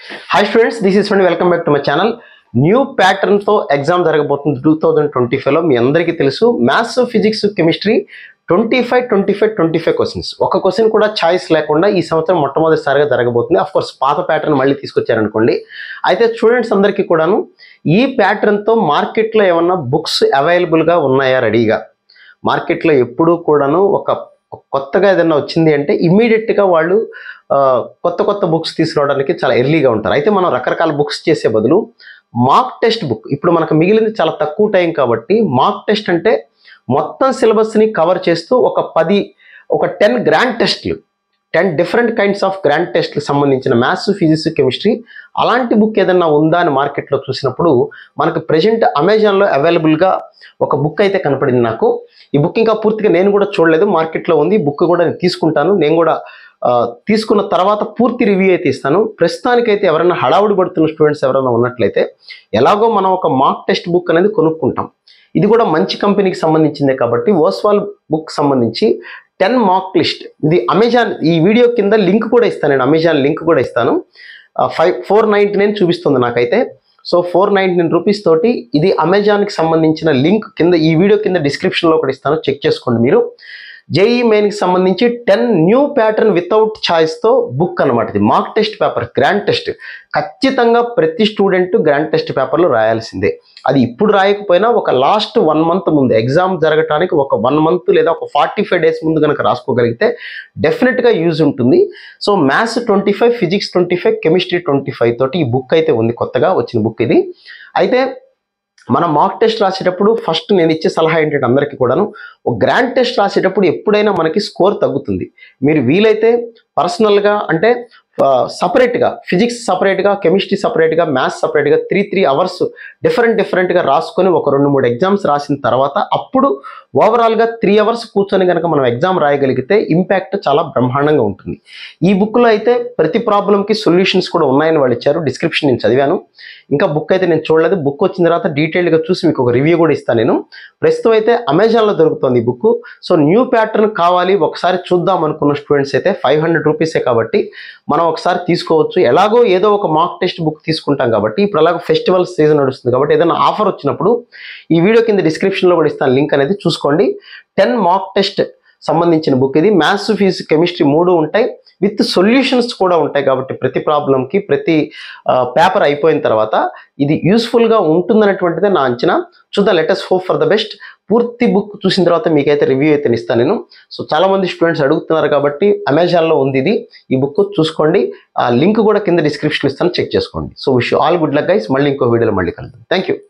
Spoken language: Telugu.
hi students this is fund welcome back to my channel new ప్యాటర్న్తో ఎగ్జామ్ జరగబోతుంది టూ థౌజండ్ ట్వంటీ ఫైవ్లో మీ అందరికీ తెలుసు maths physics chemistry twenty five twenty five twenty five questions ఒక క్వశ్చన్ కూడా ఛాయిస్ లేకుండా ఈ సంవత్సరం మొట్టమొదటిసారిగా జరగబోతుంది అఫ్ కోర్స్ పాత ప్యాటర్న్ మళ్ళీ తీసుకొచ్చారనుకోండి అయితే స్టూడెంట్స్ అందరికీ కూడాను ఈ ప్యాటర్న్తో మార్కెట్లో ఏమన్నా బుక్స్ అవైలబుల్గా ఉన్నాయా రెడీగా మార్కెట్లో ఎప్పుడూ కూడాను ఒక కొత్తగా ఏదైనా వచ్చింది అంటే ఇమ్మీడియట్గా వాళ్ళు ఆ, కొత్త కొత్త బుక్స్ తీసుకురావడానికి చాలా ఎర్లీగా ఉంటారు అయితే మనం రకరకాల బుక్స్ చేసే బదులు మాక్ టెక్స్ట్ బుక్ ఇప్పుడు మనకు మిగిలింది చాలా తక్కువ టైం కాబట్టి మాక్ టెస్ట్ అంటే మొత్తం సిలబస్ని కవర్ చేస్తూ ఒక పది ఒక టెన్ గ్రాండ్ టెస్ట్లు ten different kinds of grand టెస్ట్కి సంబంధించిన మ్యాథ్స్ ఫిజిక్స్ కెమిస్ట్రీ అలాంటి బుక్ ఏదన్నా ఉందా అని మార్కెట్లో చూసినప్పుడు మనకు ప్రజెంట్ అమెజాన్లో అవైలబుల్గా ఒక బుక్ అయితే కనపడింది నాకు ఈ బుక్ ఇంకా పూర్తిగా నేను కూడా చూడలేదు మార్కెట్లో ఉంది ఈ బుక్ కూడా నేను తీసుకుంటాను నేను కూడా ఆ, తీసుకున్న తర్వాత పూర్తి రివ్యూ అయితే ఇస్తాను ప్రస్తుతానికైతే ఎవరైనా హడావుడి పడుతున్న స్టూడెంట్స్ ఎవరైనా ఉన్నట్లయితే ఎలాగో మనం ఒక మాక్ టెక్స్ట్ బుక్ అనేది కొనుక్కుంటాం ఇది కూడా మంచి కంపెనీకి సంబంధించిందే కాబట్టి ఓస్వాల్ బుక్ సంబంధించి టెన్ మాక్ లిస్ట్ ఇది అమెజాన్ ఈ వీడియో కింద లింక్ కూడా ఇస్తాను నేను అమెజాన్ లింక్ కూడా ఇస్తాను ఫైవ్ ఫోర్ నైంటీ నైన్ చూపిస్తుంది నాకైతే so four ninety nine rupees తోటి ఇది అమెజాన్కి సంబంధించిన లింక్ కింద ఈ వీడియో కింద డిస్క్రిప్షన్లో కూడా ఇస్తాను చెక్ చేసుకోండి మీరు జేఈ మెయిన్కి సంబంధించి టెన్ న్యూ ప్యాటర్న్ వితౌట్ ఛాయిస్తో బుక్ అనమాట ఇది mock test paper grand test ఖచ్చితంగా ప్రతి స్టూడెంట్ గ్రాండ్ టెస్ట్ పేపర్లో రాయాల్సిందే అది ఇప్పుడు రాయకపోయినా ఒక లాస్ట్ వన్ మంత్ ముందు ఎగ్జామ్ జరగటానికి ఒక వన్ మంత్ లేదా ఒక ఫార్టీ ఫైవ్ డేస్ ముందు కనుక రాసుకోగలిగితే డెఫినెట్గా యూజ్ ఉంటుంది so maths twenty five physics twenty five chemistry twenty five తోటి ఈ బుక్ అయితే ఉంది కొత్తగా వచ్చిన బుక్ ఇది అయితే మనం మాక్ టెస్ట్ రాసేటప్పుడు ఫస్ట్ నేను ఇచ్చే సలహా ఏంటంటే అందరికీ కూడాను ఒక గ్రాండ్ టెస్ట్ రాసేటప్పుడు ఎప్పుడైనా మనకి స్కోర్ తగ్గుతుంది మీరు వీలైతే పర్సనల్గా అంటే సపరేట్గా ఫిజిక్స్ సపరేట్గా కెమిస్ట్రీ సపరేట్గా మ్యాథ్స్ సపరేట్గా త్రీ త్రీ అవర్స్ డిఫరెంట్ డిఫరెంట్గా రాసుకొని ఒక రెండు మూడు ఎగ్జామ్స్ రాసిన తర్వాత అప్పుడు ఓవరాల్గా త్రీ అవర్స్ కూర్చొని కనుక మనం ఎగ్జామ్ రాయగలిగితే ఇంపాక్ట్ చాలా బ్రహ్మాండంగా ఉంటుంది ఈ బుక్లో అయితే ప్రతి ప్రాబ్లంకి సొల్యూషన్స్ కూడా ఉన్నాయని వాళ్ళు ఇచ్చారు డిస్క్రిప్షన్ నేను చదివాను ఇంకా బుక్ అయితే నేను చూడలేదు బుక్ వచ్చిన తర్వాత డీటెయిల్గా చూసి మీకు ఒక రివ్యూ కూడా ఇస్తాను నేను ప్రస్తుతం అయితే అమెజాన్లో దొరుకుతుంది ఈ బుక్ సో న్యూ ప్యాటర్న్ కావాలి ఒకసారి చూద్దాం అనుకున్న స్టూడెంట్స్ అయితే ఫైవ్ హండ్రెడ్ రూపీసే కాబట్టి మనం ఒకసారి తీసుకోవచ్చు ఎలాగో ఏదో ఒక మాక్ టెక్స్ట్ బుక్ తీసుకుంటాం కాబట్టి ఇప్పుడు అలాగో ఫెస్టివల్ సీజన్ నడుస్తుంది కాబట్టి ఏదైనా ఆఫర్ వచ్చినప్పుడు ఈ వీడియో కింద డిస్క్రిప్షన్లో కూడా ఇస్తాను లింక్ అనేది చూసుకోండి టెన్ మాక్ టెస్ట్ సంబంధించిన బుక్ ఇది మ్యాథ్స్ ఫిజిక్స్ కెమిస్ట్రీ మూడు ఉంటాయి విత్ సొల్యూషన్స్ కూడా ఉంటాయి కాబట్టి ప్రతి ప్రాబ్లంకి ప్రతి పేపర్ అయిపోయిన తర్వాత ఇది యూస్ఫుల్గా ఉంటుందనేటువంటిదే నా అంచనా చూద్దాం latest hope for the best పూర్తి బుక్ చూసిన తర్వాత మీకైతే రివ్యూ అయితే ఇస్తాను నేను సో చాలా మంది స్టూడెంట్స్ అడుగుతున్నారు కాబట్టి అమెజాన్లో ఉంది ఇది ఈ బుక్ చూసుకోండి ఆ లింక్ కూడా కింద డిస్క్రిప్షన్ ఇస్తాను చెక్ చేసుకోండి so wish all good luck guys మళ్ళీ ఇంకో వీడియోలో మళ్ళీ కలుద్దాం థ్యాంక్ యూ